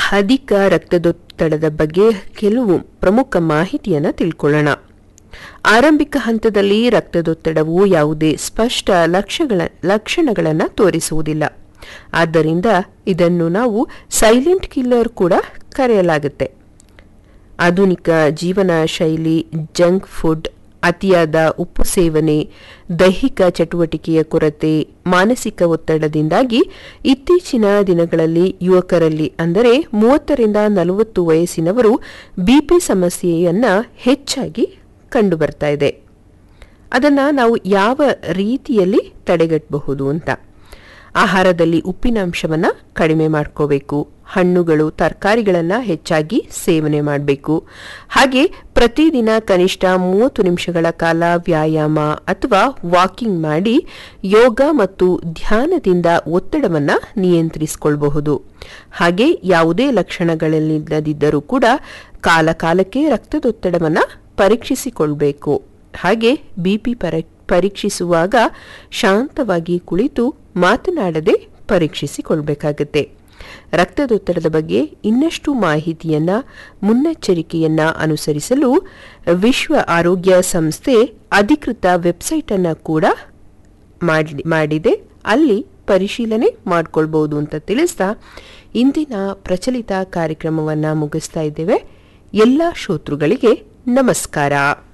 ಅಧಿಕ ರಕ್ತದೊತ್ತಡದ ಬಗ್ಗೆ ಕೆಲವು ಪ್ರಮುಖ ಮಾಹಿತಿಯನ್ನು ತಿಳ್ಕೊಳ್ಳೋಣ ಆರಂಭಿಕ ಹಂತದಲ್ಲಿ ರಕ್ತದೊತ್ತಡವು ಯಾವುದೇ ಸ್ಪಷ್ಟ ಲಕ್ಷಗಳ ಲಕ್ಷಣಗಳನ್ನು ತೋರಿಸುವುದಿಲ್ಲ ಆದ್ದರಿಂದ ಇದನ್ನು ನಾವು ಸೈಲೆಂಟ್ ಕಿಲ್ಲರ್ ಕೂಡ ಕರೆಯಲಾಗುತ್ತೆ ಆಧುನಿಕ ಜೀವನ ಶೈಲಿ ಜಂಕ್ ಫುಡ್ ಅತಿಯಾದ ಉಪ್ಪು ಸೇವನೆ ದೈಹಿಕ ಚಟುವಟಿಕೆಯ ಕೊರತೆ ಮಾನಸಿಕ ಒತ್ತಡದಿಂದಾಗಿ ಇತ್ತೀಚಿನ ದಿನಗಳಲ್ಲಿ ಯುವಕರಲ್ಲಿ ಅಂದರೆ ಮೂವತ್ತರಿಂದ ನಲವತ್ತು ವಯಸ್ಸಿನವರು ಬಿಪಿ ಸಮಸ್ಯೆಯನ್ನ ಹೆಚ್ಚಾಗಿ ಕಂಡುಬರ್ತಾ ಇದೆ ಅದನ್ನು ನಾವು ಯಾವ ರೀತಿಯಲ್ಲಿ ತಡೆಗಟ್ಟಬಹುದು ಅಂತ ಆಹಾರದಲ್ಲಿ ಉಪ್ಪಿನಾಂಶವನ್ನು ಕಡಿಮೆ ಮಾಡ್ಕೋಬೇಕು ಹಣ್ಣುಗಳು ತರಕಾರಿಗಳನ್ನು ಹೆಚ್ಚಾಗಿ ಸೇವನೆ ಮಾಡಬೇಕು ಹಾಗೆ ಪ್ರತಿದಿನ ಕನಿಷ್ಠ ಮೂವತ್ತು ನಿಮಿಷಗಳ ಕಾಲ ವ್ಯಾಯಾಮ ಅಥವಾ ವಾಕಿಂಗ್ ಮಾಡಿ ಯೋಗ ಮತ್ತು ಧ್ಯಾನದಿಂದ ಒತ್ತಡವನ್ನು ನಿಯಂತ್ರಿಸಿಕೊಳ್ಳಬಹುದು ಹಾಗೆ ಯಾವುದೇ ಲಕ್ಷಣಗಳಿಲ್ಲದಿದ್ದರೂ ಕೂಡ ಕಾಲ ಕಾಲಕ್ಕೆ ರಕ್ತದೊತ್ತಡವನ್ನು ಪರೀಕ್ಷಿಸಿಕೊಳ್ಬೇಕು ಹಾಗೆ ಬಿಪಿ ಪರ ಪರೀಕ್ಷಿಸುವಾಗ ಶಾಂತವಾಗಿ ಕುಳಿತು ಮಾತನಾಡದೆ ಪರೀಕ್ಷಿಸಿಕೊಳ್ಬೇಕಾಗತ್ತೆ ರಕ್ತದೊತ್ತಡದ ಬಗ್ಗೆ ಇನ್ನಷ್ಟು ಮಾಹಿತಿಯನ್ನ ಮುನ್ನೆಚ್ಚರಿಕೆಯನ್ನ ಅನುಸರಿಸಲು ವಿಶ್ವ ಆರೋಗ್ಯ ಸಂಸ್ಥೆ ಅಧಿಕೃತ ವೆಬ್ಸೈಟ್ ಅನ್ನ ಕೂಡ ಮಾಡಿ ಮಾಡಿದೆ ಅಲ್ಲಿ ಪರಿಶೀಲನೆ ಮಾಡ್ಕೊಳ್ಬಹುದು ಅಂತ ತಿಳಿಸ್ತಾ ಇಂದಿನ ಪ್ರಚಲಿತ ಕಾರ್ಯಕ್ರಮವನ್ನ ಮುಗಿಸ್ತಾ ಇದ್ದೇವೆ ಎಲ್ಲ ಶ್ರೋತೃಗಳಿಗೆ ನಮಸ್ಕಾರ